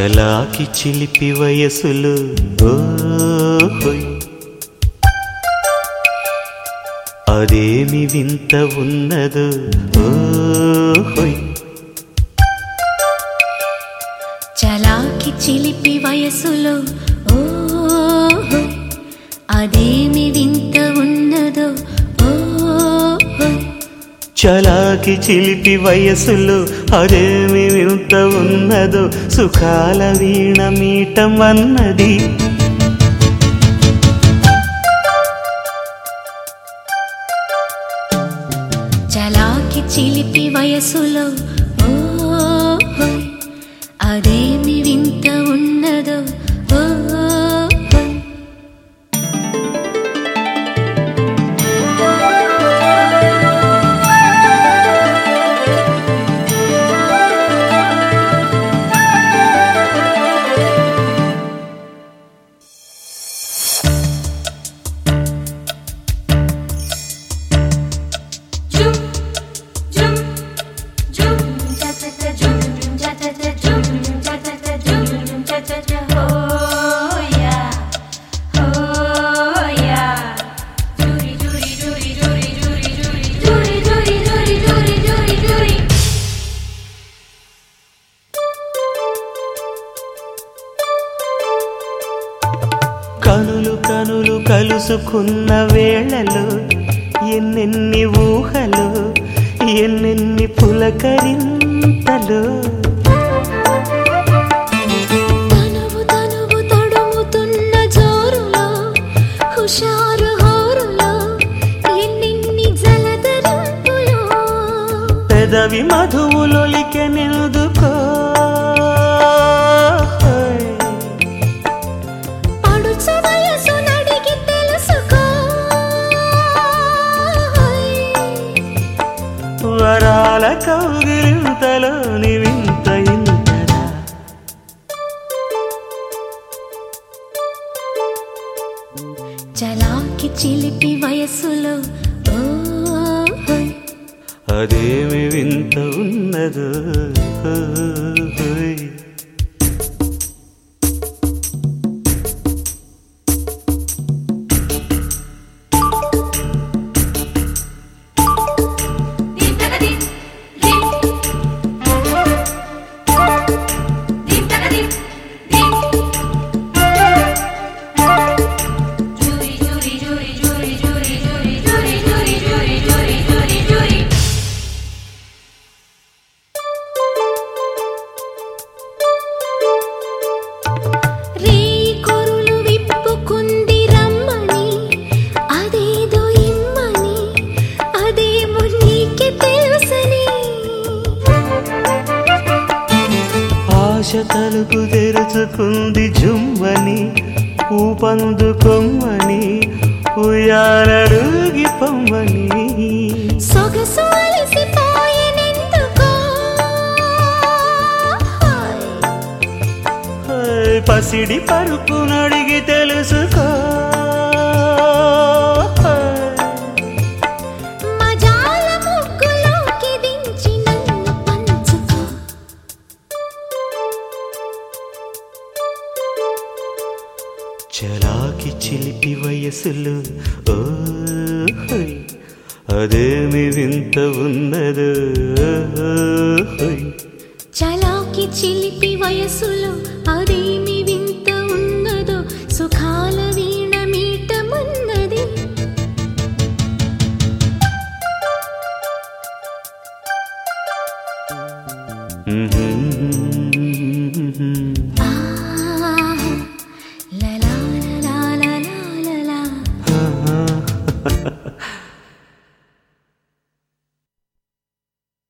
చలాకి చిలిపి వయసులు ఓహోయ్ అదేమి వింత ఉన్నదో ఓహోయ్ చలాకి చిలిపి వయసులో ఓహో అదేమి వింత ఉన్నదో ఓహో చలాకి చిలిపి వయసులు అదేమి వింత ఉన్నదో సుఖాల వీణ మీటం అన్నది చలాకి చిలిపి వయసులో ఓహో అదేమి వింత ఉన్నదో ఓహో Jum, jum, jum, cha cha cha, jum, jum, cha cha cha, jum, jum, cha cha cha, jum, jum, cha cha cha. Oh yeah, oh yeah. Juri, juri, juri, juri, juri, juri, juri, juri, juri, juri, juri, juri. కనులు కనులు కలుసుకున్న వేళలో ఎన్నెన్ని ఊహలు ఎన్నెన్ని పులకరింతలు తనువు తనువు తడుముతున్న జోరులో హుషారు హోరులో ఎన్నెన్ని జలధరింపులో పెదవి మధువులొలికె నిలుదుకో పడుచు వయసు నడిగి తెలుసుకో వరాల కౌగిలింతలోని వింత ఇంతరా చలాకి చిలిపి వయసులో ఓహోయ్ అదేమి వింత ఉన్నదో ఓహోయ్. Dim taka dim, dim. Dim taka dim, dim. Juri, juri, juri, juri, juri, juri, juri, juri, juri, juri, juri, juri. రీ కొరులు విప్పుకుంది రమ్మని అదేదో ఇమ్మని అదేమో నీకే తెలుసని ఆశ తలుపు తెరుచుకుంది జుమ్మని ఊపందుకొమ్మని ఉయ్యాలడుగి పొమ్మని సొగసు అలసిపోయేనెందుకో హై, పసిడి పరుపు నడిగి తెలుసుకో హై. మజాల ముగ్గులోకి దించి నన్ను పంచుకో చలాకి చిలిపి వయసులు ఓహోయ్ అదేమి వింత ఉన్నదో ఓహోయ్ చలాకి చిలిపి వయసులో